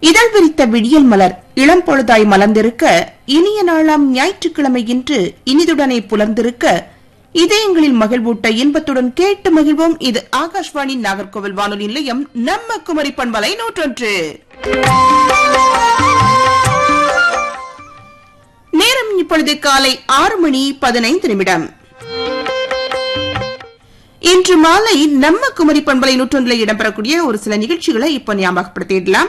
இதழ் விரித்த விடியல் மலர் இளம் பொழுதாய் மலர்ந்திருக்க இனிய நாளாம் ஞாயிற்றுக்கிழமை இன்று இனிதுடனே புலர்ந்திருக்க இதயங்களில் மகிழ்வூட்ட இன்பத்துடன் கேட்டு மகிழ்வோம் இது ஆகாஷ்வாணி நாகர்கோவில் வானொலி நிலையம் நம்ம குமரி பண்பலை நூற்றொன்று நேரம் இப்பொழுது காலை ஆறு மணி பதினைந்து நிமிடம் இன்று மாலை நம்ம குமரி பண்பலை நூற்றொன்றில் இடம்பெறக்கூடிய ஒரு சில நிகழ்ச்சிகளை இப்ப ஞாபகப்படுத்திடலாம்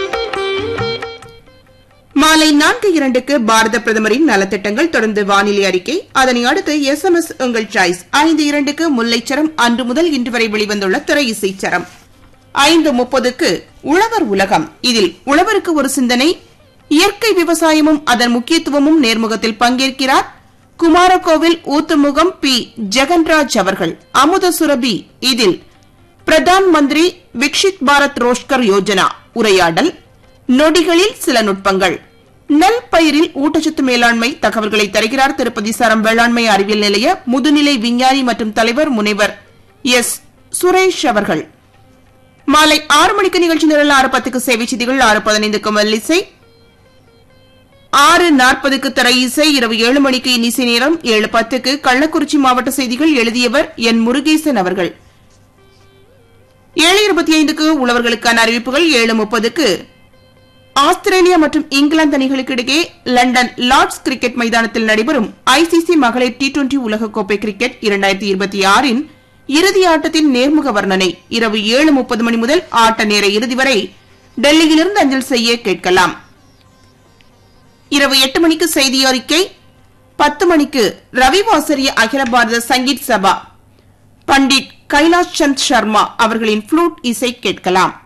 மாலை நான்கு இரண்டுக்கு பாரத பிரதமரின் நலத்திட்டங்கள் தொடர்ந்து வானிலை அறிக்கை அதனை அடுத்து எஸ் எம் எஸ் உங்கள் சாய்ஸ் ஐந்து இரண்டுக்கு முல்லைச்சரம் அன்று முதல் இன்று வரை வெளிவந்துள்ள திரை இசைச்சரம் ஐந்து முப்பதுக்கு உழவர் உலகம் இதில் உழவருக்கு ஒரு சிந்தனை இயற்கை விவசாயமும் அதன் முக்கியத்துவமும் நேர்முகத்தில் பங்கேற்கிறார் குமாரகோவில் ஊத்துமுகம் பி ஜெகன்ராஜ் அவர்கள் அமுத சுரபி இதில் பிரதான் மந்திரி விக்ஷித் பாரத் ரோஷ்கர் யோஜனா உரையாடல் நொடிகளில் சில நுட்பங்கள் நெல் பயிரில் ஊட்டச்சத்து மேலாண்மை தகவல்களை தருகிறார் திருப்பதி சரம் வேளாண்மை அறிவியல் நிலைய முதுநிலை விஞ்ஞானி மற்றும் தலைவர் முனைவர் எஸ் சுரேஷ் அவர்கள் மாலை ஆறு மணிக்கு நிகழ்ச்சி நிரல் ஆறு பத்துக்கு சேவை செய்திகள் ஆறு பதினைந்துக்கு மெல்லிசை ஆறு நாற்பதுக்கு தரை இசை இரவு ஏழு மணிக்கு இனிசை நேரம் ஏழு பத்துக்கு கள்ளக்குறிச்சி மாவட்ட செய்திகள் எழுதியவர் என் முருகேசன் அவர்கள் ஏழு இருபத்தி ஐந்துக்கு உழவர்களுக்கான அறிவிப்புகள் ஏழு முப்பதுக்கு ஆஸ்திரேலியா மற்றும் இங்கிலாந்து அணிகளுக்கு இடையே லண்டன் லார்ட்ஸ் கிரிக்கெட் மைதானத்தில் நடைபெறும் ஐசிசி மகளிர் டி டுவெண்டி உலகக்கோப்பை கிரிக்கெட் இரண்டாயிரத்தி இருபத்தி ஆறின் இறுதி ஆட்டத்தின் நேர்முக வர்ணனை இரவு ஏழு முப்பது மணி முதல் ஆட்ட நேர இறுதி வரை டெல்லியிலிருந்து அஞ்சல் செய்ய கேட்கலாம் இரவு எட்டு மணிக்கு செய்தி அறிக்கை பத்து மணிக்கு ரவிவாசரிய அகில பாரத சங்கீத் சபா பண்டிட் கைலாஷ் சந்த் சர்மா அவர்களின் ஃப்ளூட் இசை கேட்கலாம்